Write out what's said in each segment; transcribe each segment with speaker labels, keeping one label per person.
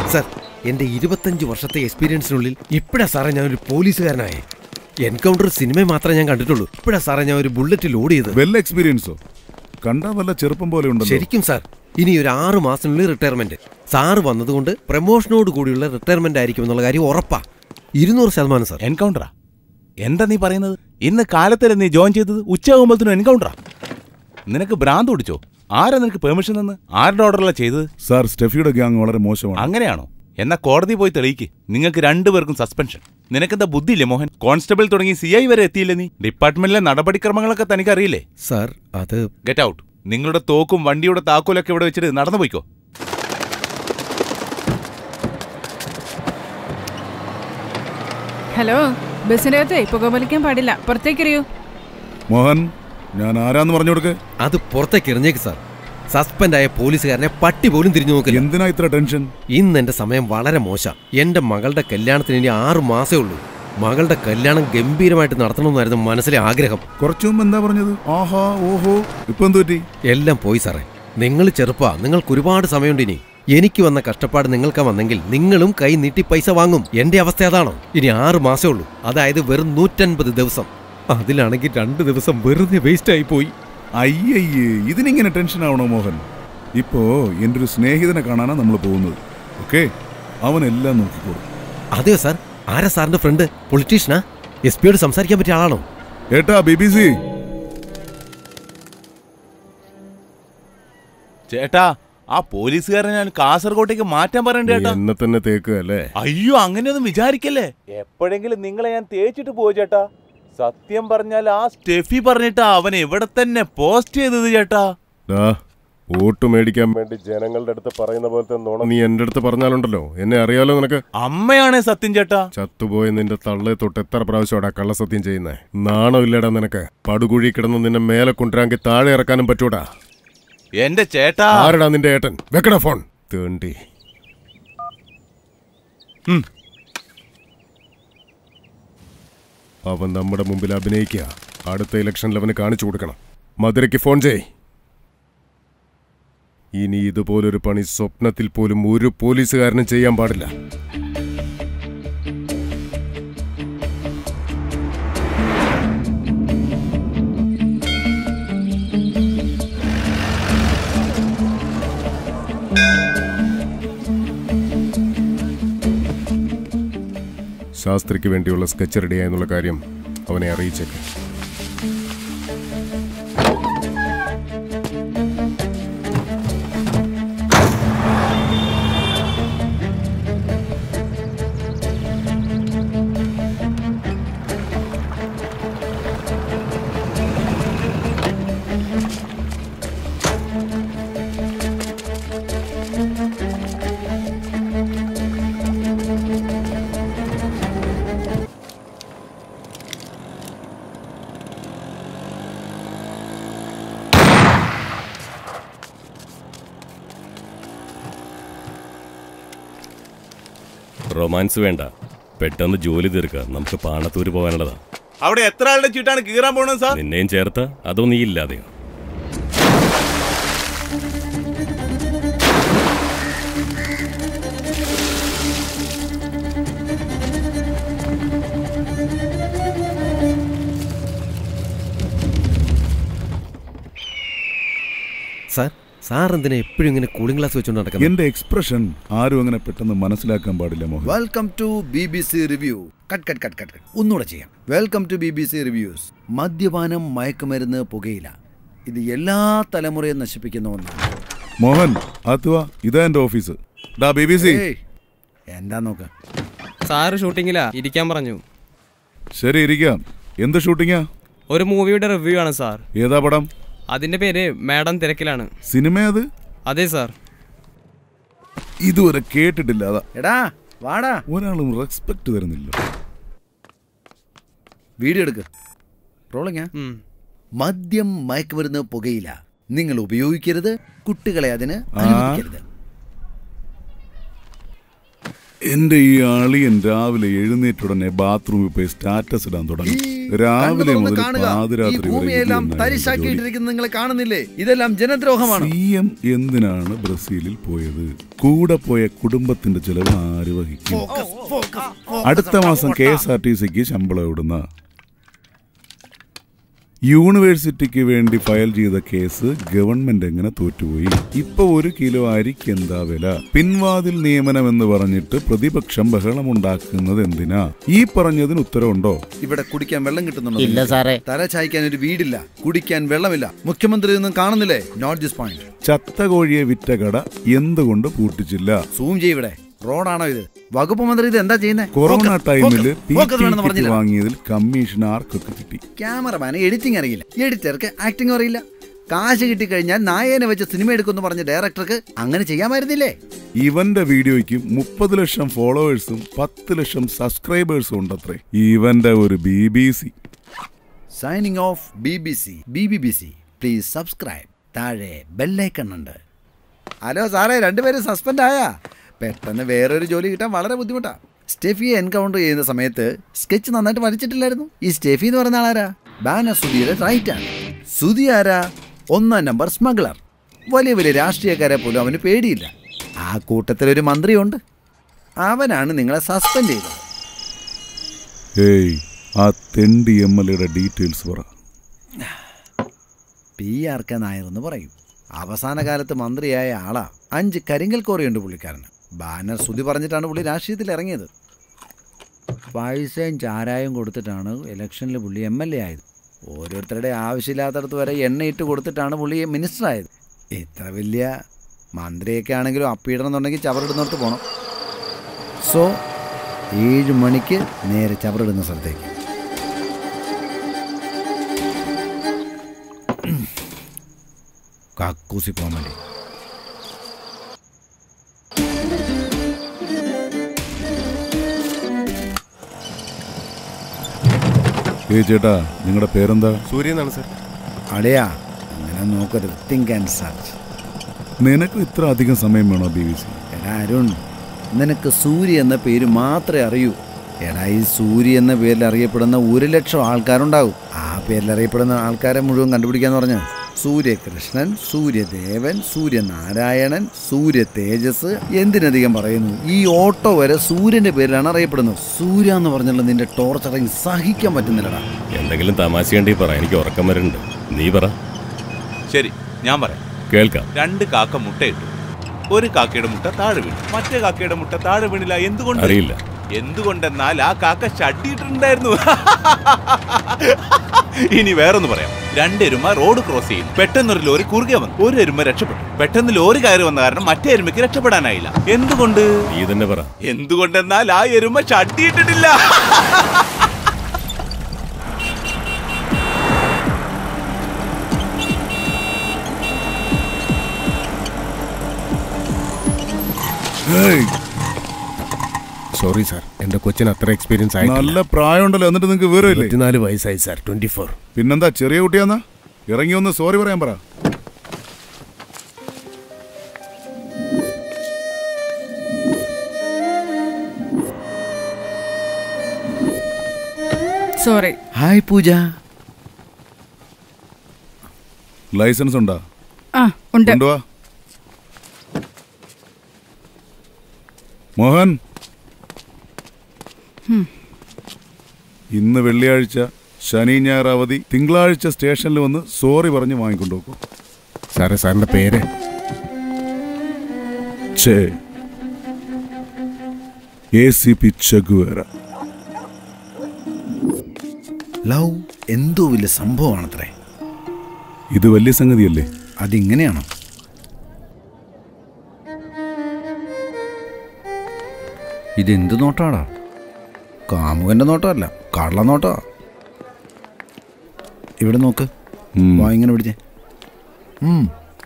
Speaker 1: Sir എന്റെ ഇരുപത്തഞ്ച് വർഷത്തെ എക്സ്പീരിയൻസിനുള്ളിൽ ഇപ്പോഴാ സാറേ ഞാൻ ഒരു പോലീസുകാരനായേ എൻകൗണ്ടർ സിനിമ മാത്രമേ ഞാൻ കണ്ടിട്ടുള്ളൂ ഇപ്പോഴാ സാറേ ഞാൻ ഒരു ബുള്ളറ്റ് ലോഡ് ചെയ്ത്
Speaker 2: വെൽ എക്സ്പീരിയൻസോ കണ്ടാ വല്ല ചെറുപ്പം പോലെ ഉണ്ടല്ലോ
Speaker 1: ശരിക്കും സാർ ഇനി ഒരു ആറ് മാസത്തിനുള്ളിൽ റിട്ടയർമെന്റ് സാറ് വന്നതുകൊണ്ട് പ്രമോഷനോട് കൂടിയുള്ള റിട്ടയർമെന്റ് ആയിരിക്കും എന്നുള്ള കാര്യം ഉറപ്പാ ഇരുന്നൂറ് ശതമാനം സാർ
Speaker 3: എൻകൗണ്ടറാ എന്താ നീ പറയുന്നത് ഇന്ന് കാലത്തല്ലേ നീ ജോയിൻ ചെയ്തത് ഉച്ചയാകുമ്പോഴത്തേനും എൻകൗണ്ടറാ നിനക്ക് ഭ്രാന്ത് പിടിച്ചോ ആരാ നിനക്ക് പെർമിഷൻ തന്ന് ആരുടെ ഓർഡറല്ല ചെയ്തത്
Speaker 2: സാർ സ്റ്റെഫിയുടെ ഗ്യാങ് വളരെ മോശമാണ്
Speaker 3: അങ്ങനെയാണോ എന്നാ കോടതി പോയി തെളിയിക്ക് നിങ്ങൾക്ക് രണ്ടുപേർക്കും സസ്പെൻഷൻ നിനക്കെന്താ ബുദ്ധിയില്ലേ മോഹൻ കോൺസ്റ്റബിൾ തുടങ്ങി സി ഐ വരെ എത്തിയില്ലേ നീ ഡിപ്പാർട്ട്മെന്റിലെ നടപടിക്രമങ്ങളൊക്കെ തനിക്ക് അറിയില്ലേ
Speaker 1: സാർ അത്
Speaker 3: ഗെറ്റ് ഔട്ട് നിങ്ങളുടെ തോക്കും വണ്ടിയുടെ താക്കോലൊക്കെ ഇവിടെ വെച്ചിട്ട് നടന്നു പോയിക്കോ
Speaker 4: ഹലോ ബസ്സിനകത്തെ പുകവലിക്കാൻ പാടില്ല പുറത്തേക്കറിയൂ
Speaker 2: മോഹൻ ഞാൻ ആരാന്ന് പറഞ്ഞു കൊടുക്ക്
Speaker 1: അത് പുറത്തേക്ക് എറിഞ്ഞേക്ക് സാർ സസ്പെൻഡ് ആയ പോലീസുകാരനെ പട്ടി പോലും തിരിഞ്ഞു നോക്കില്ല
Speaker 2: എന്തിനാ ഇത്ര ടെൻഷൻ
Speaker 1: ഇന്ന് എന്റെ സമയം വളരെ മോശം എന്റെ മകളുടെ കല്യാണത്തിന് ഇനി ആറു മാസേ ഉള്ളൂ മകളുടെ കല്യാണം ഗംഭീരമായിട്ട് നടത്തണമെന്നായിരുന്നു മനസ്സിലെ ആഗ്രഹം
Speaker 2: കുറച്ചു മുമ്പ് എന്താ പറഞ്ഞത് ആഹാ ഓഹോ ഇപ്പൊ എന്ത് പറ്റി
Speaker 1: എല്ലാം പോയി സാറേ നിങ്ങൾ ചെറുപ്പാ നിങ്ങൾക്ക് ഒരുപാട് സമയമുണ്ട് ഇനി എനിക്ക് വന്ന കഷ്ടപ്പാട് നിങ്ങൾക്ക് വന്നെങ്കിൽ നിങ്ങളും കൈ നീട്ടി പൈസ വാങ്ങും എന്റെ അവസ്ഥ അതാണോ ഇനി ആറ് മാസേ ഉള്ളൂ അതായത് വെറും നൂറ്റൻപത് ദിവസം അതിലാണെങ്കിൽ രണ്ട് ദിവസം വെറുതെ വേസ്റ്റ് ആയി പോയി
Speaker 2: അയ്യയ്യേ ഇതിനിങ്ങനെ ടെൻഷൻ ആവണോ മോഹൻ ഇപ്പോ എൻ്റെ ഒരു സ്നേഹിതനെ കാണാനാ നമ്മൾ പോകുന്നത് ഓക്കെ അവനെല്ലാം നോക്കിക്കോളും
Speaker 1: അതെയോ സാർ ആരാ സാറിന്റെ ഫ്രണ്ട് പൊളിറ്റീഷ്യനാ എസ് പിയോട് സംസാരിക്കാൻ പറ്റിയ ആളാണോ
Speaker 2: ഏട്ടാ ബി ബി സി
Speaker 3: ചേട്ടാ ആ പോലീസുകാരനെ ഞാൻ കാസർഗോട്ടേക്ക് മാറ്റാൻ പറയണ്ട ചേട്ടാ
Speaker 2: എന്നെ തന്നെ തേക്കുക അല്ലേ
Speaker 3: അയ്യോ അങ്ങനെയൊന്നും വിചാരിക്കല്ലേ എപ്പോഴെങ്കിലും നിങ്ങളെ ഞാൻ തേച്ചിട്ട് പോയി ചേട്ടാ സത്യം പറഞ്ഞാൽ ആ സ്റ്റെഫി പറഞ്ഞിട്ടാ അവൻ ഇവിടെ തന്നെ പോസ്റ്റ് ചെയ്തത് ചേട്ടാ
Speaker 5: വോട്ട് മേടിക്കാൻ വേണ്ടി ജനങ്ങളുടെ അടുത്ത് പറയുന്ന പോലത്തെ നുണ നീ എന്റെ അടുത്ത് പറഞ്ഞാലുണ്ടല്ലോ എന്നെ അറിയാലോ നിനക്ക്
Speaker 3: അമ്മയാണേ സത്യം ചേട്ടാ
Speaker 5: ചത്തുപോയ നിന്റെ തള്ളെ തൊട്ട് എത്ര പ്രാവശ്യമാടാ കള്ളസത്യം ചെയ്യുന്നേ നാണോ ഇല്ലടാ നിനക്ക് പടുകുഴി കിടന്ന് നിന്നെ മേലെ കൊണ്ടുവരാമെങ്കിൽ താഴെ ഇറക്കാനും പറ്റൂടാ
Speaker 3: എന്റെ ചേട്ടാ
Speaker 5: ആരടാ നിന്റെ ഏട്ടൻ വെക്കടാ ഫോൺ തേണ്ടി
Speaker 3: ഉം.
Speaker 5: അവൻ നമ്മുടെ മുമ്പിൽ അഭിനയിക്കുക അടുത്ത ഇലക്ഷനിൽ അവന് കാണിച്ചു കൊടുക്കണം മധുരയ്ക്ക് ഫോൺ ചെയ് ഇനി ഇതുപോലൊരു പണി സ്വപ്നത്തിൽ പോലും ഒരു പോലീസുകാരനും ചെയ്യാൻ പാടില്ല ശാസ്ത്രിക്ക് വേണ്ടിയുള്ള സ്കെച്ച് റെഡിയായെന്നുള്ള കാര്യം അവനെ അറിയിച്ചേക്ക്
Speaker 6: റൊമാൻസ് വേണ്ട പെട്ടെന്ന് ജോലി തീർക്കുക നമുക്ക് പാണത്തൂര് പോകാനുള്ളതാ
Speaker 3: അവിടെ എത്ര ആളുടെ ചീട്ടാണ് കീറാൻ പോണത് സാർ
Speaker 6: നിന്നെയും ചേർത്ത അതോ നീ ഇല്ലാതെയോ
Speaker 1: സാർ സാർ എന്തിനാ എപ്പോഴും ഇങ്ങനെ കൂളിംഗ് ഗ്ലാസ് വെച്ചുകൊണ്ട് നടക്കുന്നത്
Speaker 2: എന്റെ എക്സ്പ്രഷൻ ആരും അങ്ങനെ പെട്ടെന്ന് മനസ്സിലാക്കാൻ പാടില്ല Mohan
Speaker 7: welcome to B B C review cut cut cut cut cut ഒന്നുകൂടെ ചെയ്യാം welcome to B B C reviews മദ്യപാനം മയക്കുമരുന്ന് പുകയില ഇത് എല്ലാ തലമുറയും നശിപ്പിക്കുന്ന ഒന്നാണ്
Speaker 2: മോഹൻ ആത്തുവ ഇതാ എന്റെ ഓഫീസ് ഡാ ബി ബി സി
Speaker 7: ഏയ്, എന്താ നോക്ക
Speaker 8: സാറ് ഷൂട്ടിങ്ങിലാ ഇരിക്കാൻ പറഞ്ഞു
Speaker 2: ശരി ഇരിക്കാം എന്ത് ഷൂട്ടിങ്ങാ
Speaker 8: ഒരു മൂവിയുടെ റിവ്യൂ ആണ് സാർ
Speaker 2: ഏതാ പടം
Speaker 8: അതിന്റെ പേര് മാഡം തിരക്കിലാണ്
Speaker 2: സിനിമ അത്
Speaker 8: അതെ സാർ
Speaker 2: ഇതുവരെ കേട്ടിട്ടില്ല അതാ
Speaker 7: എടാ വാടാ
Speaker 2: ഒരാളും റെസ്പെക്ട് തരുന്നില്ല
Speaker 7: വീഡിയോ എടുക്ക് റോളിങ്ങാ
Speaker 8: ഉം.
Speaker 7: മദ്യം മയക്കുമരുന്ന് പുകയില നിങ്ങൾ ഉപയോഗിക്കരുത് കുട്ടികളെ അതിന് അനുവദിക്കരുത്
Speaker 2: എന്റെ ഈ അളിയൻ രാവിലെ എഴുന്നേറ്റുടനെ ബാത്റൂമിൽ പോയി സ്റ്റാറ്റസ് ഇടാൻ തുടങ്ങി രാവിലെ
Speaker 7: കണ്ണുകളൊന്ന്
Speaker 2: മുതൽ
Speaker 7: കാണുക. ഈ
Speaker 2: പാതിരാത്രി വരെ
Speaker 7: ഭൂമിയെല്ലാം
Speaker 2: ഇത് തന്നെയാണ് ജോലി.
Speaker 7: തരിശാക്കിയിട്ടിരിക്കുന്നത് നിങ്ങൾ കാണുന്നില്ലേ ഇതെല്ലാം ജനദ്രോഹമാണ്
Speaker 2: സി എം എന്തിനാണ് ബ്രസീലിൽ പോയത് കൂടെ പോയ കുടുംബത്തിന്റെ ചെലവ് ആര് വഹിക്കും അടുത്ത മാസം കെ എസ് ആർ ടി സിക്ക് ശമ്പളം ഇടുന്ന യൂണിവേഴ്സിറ്റിക്ക് വേണ്ടി ഫയൽ ചെയ്ത കേസ് ഗവൺമെന്റ് എങ്ങനെ തോറ്റുപോയി ഇപ്പൊ ഒരു കിലോ അരിക്ക് എന്താ വില പിൻവാതിൽ നിയമനം എന്ന് പറഞ്ഞിട്ട് പ്രതിപക്ഷം ബഹളമുണ്ടാക്കുന്നത് എന്തിനാ ഈ പറഞ്ഞതിന് ഉത്തരവുണ്ടോ
Speaker 7: ഇവിടെ കുടിക്കാൻ വെള്ളം കിട്ടുന്നുണ്ടോ
Speaker 9: ഇല്ല
Speaker 7: നിങ്ങൾക്ക്?
Speaker 9: സാറേ.
Speaker 7: തല ചായ്ക്കാൻ ഒരു വീടില്ല കുടിക്കാൻ വെള്ളമില്ല മുഖ്യമന്ത്രി ഒന്നും കാണുന്നില്ലേ നോട്ട് ദിസ് പോയിന്റ്
Speaker 2: ചത്ത കോഴിയെ വിറ്റ കട എന്തുകൊണ്ട് പൂട്ടിച്ചില്ല
Speaker 7: സൂം ചെയ്വിടെ റോഡാണോ ഇത് വകുപ്പ് മന്ത്രി ഇത് എന്താ ചെയ്യുന്നത്
Speaker 2: കൊറോണ ടൈമില് പി
Speaker 7: വേണമെന്ന്
Speaker 2: കിറ്റ്
Speaker 7: പറഞ്ഞില്ല
Speaker 2: വാങ്ങിയതിൽ കമ്മീഷൻ ആർക്കൊക്കെ കിട്ടി
Speaker 7: ക്യാമറമാന് എഡിറ്റിംഗ് അറിയില്ല എഡിറ്റർക്ക് ആക്ടിംഗ് അറിയില്ല കാശ് കിട്ടിക്കഴിഞ്ഞാൽ നായേനെ വെച്ച് സിനിമ എടുക്കുമെന്ന് പറഞ്ഞ ഡയറക്ടർക്ക് അങ്ങനെ ചെയ്യാമായിരുന്നില്ലേ
Speaker 2: ഇവന്റെ വീഡിയോയ്ക്ക് മുപ്പത് ലക്ഷം ഫോളോവേഴ്സും പത്ത് ലക്ഷം സബ്സ്ക്രൈബേഴ്സും ഉണ്ടത്രേ ഇവന്റെ ഒരു B B C
Speaker 7: signing off B B C B B B C please subscribe താഴെ ബെല്ലൈക്കൺ ഉണ്ട് ഹലോ സാറേ രണ്ടുപേരും സസ്പെൻഡ് ആയാ പെട്ടെന്ന് വേറൊരു ജോലി കിട്ടാൻ വളരെ ബുദ്ധിമുട്ടാ സ്റ്റെഫിയെ എൻകൗണ്ടർ ചെയ്യുന്ന സമയത്ത് സ്കെച്ച് നന്നായിട്ട് വരച്ചിട്ടില്ലായിരുന്നു ഈ സ്റ്റെഫി എന്ന് പറയുന്ന ആളാരാ ബാന സുധിയുടെ റൈറ്റ് ആണ് സുധി ആരാ ഒന്നാം നമ്പർ സ്മഗ്ലർ വലിയ വലിയ രാഷ്ട്രീയക്കാരെ പോലും അവന് പേടിയില്ല ആ കൂട്ടത്തിലൊരു മന്ത്രിയുണ്ട് അവനാണ് നിങ്ങളെ സസ്പെൻഡ് ചെയ്തത്
Speaker 2: ഏയ് ആ തെണ്ടി എം എൽ എയുടെ ഡീറ്റെയിൽസ് പറ
Speaker 7: പി ആർ കെ നായർ എന്ന് പറയും അവസാന കാലത്ത് മന്ത്രിയായ ആളാ അഞ്ച് കരിങ്കൽ കോറിയുണ്ട് പുള്ളിക്കാരന് ബാനർ സ്തുതി പറഞ്ഞിട്ടാണ് പുള്ളി രാഷ്ട്രീയത്തിൽ ഇറങ്ങിയത് പൈസയും ചാരായം കൊടുത്തിട്ടാണ് ഇലക്ഷനിൽ പുള്ളി എം എൽ എ ആയത് ഓരോരുത്തരുടെ ആവശ്യമില്ലാത്തടത്ത് വരെ എണ്ണയിട്ട് കൊടുത്തിട്ടാണ് പുള്ളി മിനിസ്റ്റർ ആയത് ഇത്ര വലിയ മന്ത്രിയൊക്കെ ആണെങ്കിലും അപ്പീടണം എന്നുണ്ടെങ്കിൽ ചവറിടുന്നിടത്ത് പോകണം സോ ഏഴ് മണിക്ക് നേരെ ചവറിടുന്ന സ്ഥലത്തേക്ക് കക്കൂസി പോകാൻ വേണ്ടി
Speaker 2: ഏയ് ചേട്ടാ നിങ്ങളുടെ പേരെന്താ
Speaker 5: സൂര്യ എന്നാണ് സാർ
Speaker 7: അടയാ അങ്ങനെ നോക്കരുത് തിങ്ക് ആൻഡ് സർച്ച്
Speaker 2: നിനക്ക് ഇത്ര അധികം സമയം വേണോ ബി ബി സി
Speaker 7: എടാ അരുൺ നിനക്ക് സൂര്യ എന്ന പേര് മാത്രമേ അറിയൂ എടാ ഈ സൂര്യ എന്ന പേരിൽ അറിയപ്പെടുന്ന ഒരു ലക്ഷം ആൾക്കാരുണ്ടാവും ആ പേരിൽ അറിയപ്പെടുന്ന ആൾക്കാരെ മുഴുവൻ കണ്ടുപിടിക്കാന്ന് പറഞ്ഞ സൂര്യകൃഷ്ണൻ സൂര്യദേവൻ സൂര്യനാരായണൻ സൂര്യ തേജസ് എന്തിനധികം പറയുന്നു ഈ ഓട്ടോ വരെ സൂര്യന്റെ പേരിലാണ് അറിയപ്പെടുന്നത് സൂര്യ എന്ന് പറഞ്ഞുള്ള നിന്റെ ടോർച്ചറിങ് സഹിക്കാൻ പറ്റുന്നില്ലടാ
Speaker 6: എന്തെങ്കിലും തമാശ പറ എനിക്ക് ഉറക്കം വരുന്നുണ്ട് നീ പറ
Speaker 3: ശരി ഞാൻ പറയാം
Speaker 6: കേൾക്കാം
Speaker 3: രണ്ട് കാക്ക മുട്ടയിട്ടു ഒരു കാക്കയുടെ മുട്ട താഴെ വീണു മറ്റേ കാക്കയുടെ മുട്ട താഴെ വീണില്ല എന്തുകൊണ്ട്
Speaker 6: അറിയില്ല
Speaker 3: എന്തുകൊണ്ടെന്നാൽ ആ കാക്ക ചട്ടിയിട്ടുണ്ടായിരുന്നു ഇനി വേറൊന്ന് പറയാം രണ്ടെരുമ റോഡ് ക്രോസ് ചെയ്യുന്നു പെട്ടെന്നൊരു ലോറി കുറുകെ വന്നു ഒരു എരുമ രക്ഷപ്പെട്ടു പെട്ടെന്ന് ലോറി കയറി വന്ന കാരണം മറ്റേ എരുമയ്ക്ക് രക്ഷപ്പെടാനായില്ല എന്തുകൊണ്ട്
Speaker 6: നീ തന്നെ പറ
Speaker 3: എന്തുകൊണ്ടെന്നാൽ ആ എരുമ ചട്ടിയിട്ടിട്ടില്ല
Speaker 2: ഏയ്
Speaker 5: സോറി സാർ എന്റെ കൊച്ചിന് അത്ര എക്സ്പീരിയൻസ് ആയിട്ടില്ല
Speaker 2: നല്ല പ്രായമുണ്ടല്ലോ എന്നിട്ട് നിങ്ങൾക്ക് വിവരമില്ലേ
Speaker 5: ഇരുപത്തിനാല് വയസ്സായി സാർ ട്വന്റി ഫോർ
Speaker 2: പിന്നെന്താ ചെറിയ കുട്ടിയാന്നാ ഇറങ്ങി ഒന്ന് സോറി പറയാൻ പറ
Speaker 4: സോറി
Speaker 7: ഹായ് പൂജ
Speaker 2: ലൈസൻസ് ഉണ്ടാ
Speaker 4: ആ ഉണ്ട്
Speaker 2: കൊണ്ടുവാ മോഹൻ ഇന്ന് വെള്ളിയാഴ്ച ശനി ഞായർ അവധി തിങ്കളാഴ്ച സ്റ്റേഷനിൽ വന്ന് സോറി പറഞ്ഞ് വാങ്ങിക്കൊണ്ടുപോക്കോ
Speaker 5: സാറേ സാറിന്റെ പേര്
Speaker 2: Che A C P Guevara
Speaker 7: love എന്തോ വലിയ സംഭവമാണത്രേ
Speaker 2: ഇത് വലിയ സംഗതിയല്ലേ
Speaker 7: അതിങ്ങനെയാണോ ഇതെന്ത് നോട്ടാടാ കാമുകന്റെ നോട്ടമല്ല കള്ള നോട്ടാ ഇവിടെ നോക്ക്
Speaker 2: ഉം.
Speaker 7: വാ ഇങ്ങനെ പിടിച്ചേ ഉം.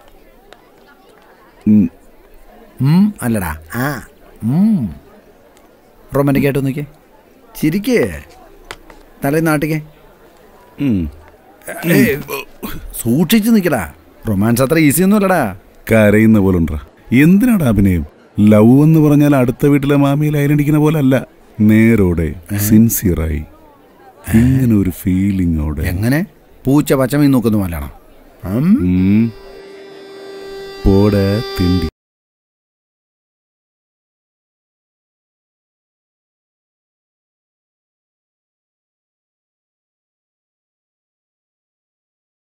Speaker 2: ഉം.
Speaker 7: ഉം, അല്ലടാ ആ റൊമാൻറ്റിക് ആയിട്ട് നോക്കിയേ ചിരിക്കേ തലയിൽ നാട്ടിക്കേ
Speaker 2: ഉം.
Speaker 7: ഏയ്, സൂക്ഷിച്ച് നിൽക്കടാ റൊമാൻസ് അത്ര ഈസി ഒന്നും അല്ലടാ
Speaker 2: കരയുന്ന പോലുണ്ടാ എന്തിനാടാ അഭിനയം ലവ് എന്ന് പറഞ്ഞാൽ അടുത്ത വീട്ടിലെ മാമിയിൽ അയലടിക്കുന്ന പോലെ അല്ല നേരോടെ സിൻസിയറായി ഇങ്ങനെ ഒരു ഫീലിങ്ങോടെ
Speaker 7: എങ്ങനെ പൂച്ച പച്ചമീൻ നോക്കുന്ന പോലെയാണോ ഉം.
Speaker 2: ഉം. പോടാ തിണ്ടി